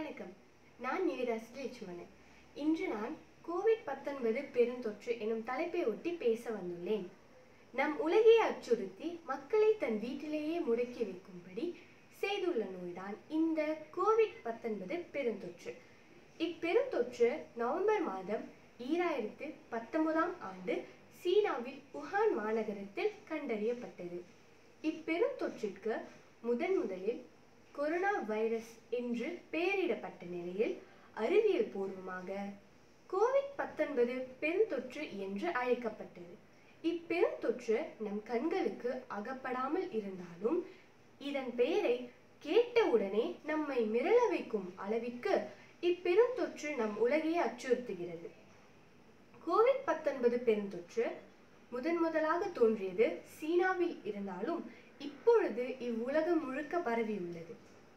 வணக்கம் நான் நிவேதா லட்சுமணன் இன்று நான் கோவிட் பத்தொன்பது பெருந்தொற்று எனும் தலைப்பை ஒட்டி பேச வந்துள்ளேன் நம் உலகையே அச்சுறுத்தி மக்களை தன் வீட்டிலேயே முடக்கி வைக்கும்படி செய்துள்ள நோய்தான் இந்த கோவிட் பத்தொன்பது பெருந்தொற்று இப்பெருந்தொற்று நவம்பர் மாதம் ஈராயிரத்து பத்தொன்பதாம் ஆண்டு சீனாவில் உஹான் மாநகரத்தில் கண்டறியப்பட்டது இப்பெருந்தொற்றிற்கு முதன் முதலில் கொரோனா வைரஸ் என்று பெயரிடப்பட்ட நிலையில் அறிவியல் பூர்வமாக கோவிட் பத்தொன்பது பெருந்தொற்று என்று அழைக்கப்பட்டது இப்பெருந்தொற்று நம் கண்களுக்கு அகப்படாமல் இருந்தாலும் இதன் பெயரை கேட்டவுடனே நம்மை மிரள வைக்கும் அளவிற்கு இப்பெருந்தொற்று நம் உலகையே அச்சுறுத்துகிறது கோவிட் பத்தொன்பது பெருந்தொற்று முதன் முதலாக தோன்றியது சீனாவில் இருந்தாலும் இப்பொழுது இவ்வுலகம் முழுக்க பரவியுள்ளது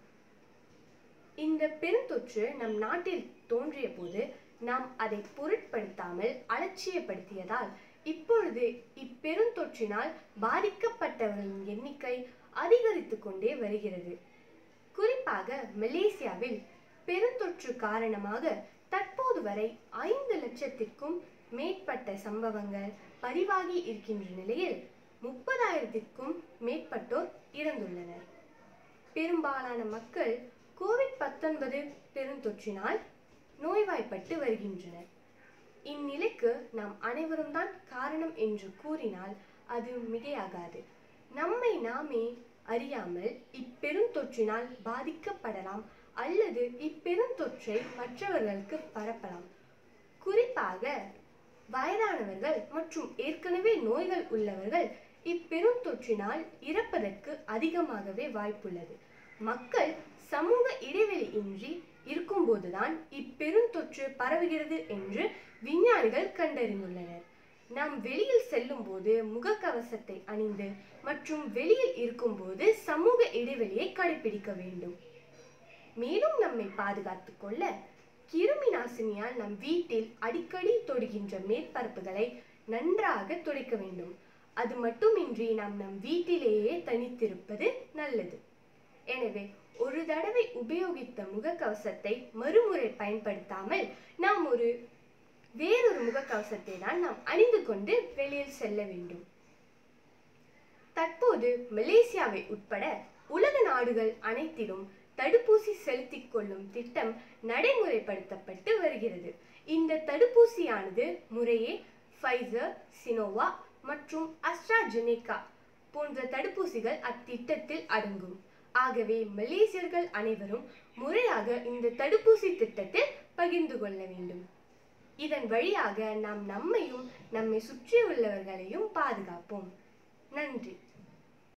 இந்த பெருந்தொற்று நம் நாட்டில் தோன்றிய போது நாம் அதை பொருட்படுத்தாமல் அலட்சியப்படுத்தியதால் இப்பொழுது இப்பெருந்தொற்றினால் பாதிக்கப்பட்டவர்களின் எண்ணிக்கை அதிகரித்து கொண்டே வருகிறது குறிப்பாக மலேசியாவில் பெருந்தொற்று காரணமாக தற்போது வரை ஐந்து லட்சத்திற்கும் மேற்பட்ட சம்பவங்கள் பதிவாகி இருக்கின்ற நிலையில் முப்பதாயிரத்திற்கும் மேற்பட்டோர் இறந்துள்ளனர் பெரும்பாலான மக்கள் கோவிட் பத்தொன்பது பெருந்தொற்றினால் நோய்வாய்ப்பட்டு வருகின்றனர் இந்நிலைக்கு நாம் அனைவரும் தான் காரணம் என்று கூறினால் அது மிகையாகாது நம்மை நாமே அறியாமல் இப்பெருந்தொற்றினால் பாதிக்கப்படலாம் அல்லது இப்பெருந்தொற்றை மற்றவர்களுக்கு பரப்பலாம் குறிப்பாக வயதானவர்கள் மற்றும் ஏற்கனவே நோய்கள் உள்ளவர்கள் இப்பெருந்தொற்றினால் இறப்பதற்கு அதிகமாகவே வாய்ப்புள்ளது மக்கள் சமூக இடைவெளி இன்றி இருக்கும்போதுதான் இப்பெருந்தொற்று பரவுகிறது என்று விஞ்ஞானிகள் கண்டறிந்துள்ளனர் நாம் வெளியில் செல்லும் போது முகக்கவசத்தை அணிந்து மற்றும் வெளியில் இருக்கும்போது சமூக இடைவெளியை கடைபிடிக்க வேண்டும் மேலும் நம்மை பாதுகாத்துக் கொள்ள கிருமி நாசினியால் நம் வீட்டில் அடிக்கடி தொடுகின்ற மேற்பரப்புகளை நன்றாக துடைக்க வேண்டும் அது மட்டுமின்றி நாம் நம் வீட்டிலேயே தனித்திருப்பது நல்லது எனவே ஒரு தடவை உபயோகித்த முகக்கவசத்தை மறுமுறை பயன்படுத்தாமல் நாம் ஒரு வேறொரு முகக்கவசத்தை தான் நாம் அணிந்து கொண்டு வெளியில் செல்ல வேண்டும் தற்போது மலேசியாவை உட்பட உலக நாடுகள் அனைத்திலும் தடுப்பூசி செலுத்திக் கொள்ளும் திட்டம் நடைமுறைப்படுத்தப்பட்டு வருகிறது இந்த தடுப்பூசியானது முறையே ஃபைசர் சினோவா மற்றும் அஸ்ட்ராஜெனேகா போன்ற தடுப்பூசிகள் அத்திட்டத்தில் அடங்கும் ஆகவே மலேசியர்கள் அனைவரும் முறையாக இந்த தடுப்பூசி திட்டத்தில் பகிர்ந்து கொள்ள வேண்டும் இதன் வழியாக நாம் நம்மையும் நம்மை சுற்றியுள்ளவர்களையும் பாதுகாப்போம் நன்றி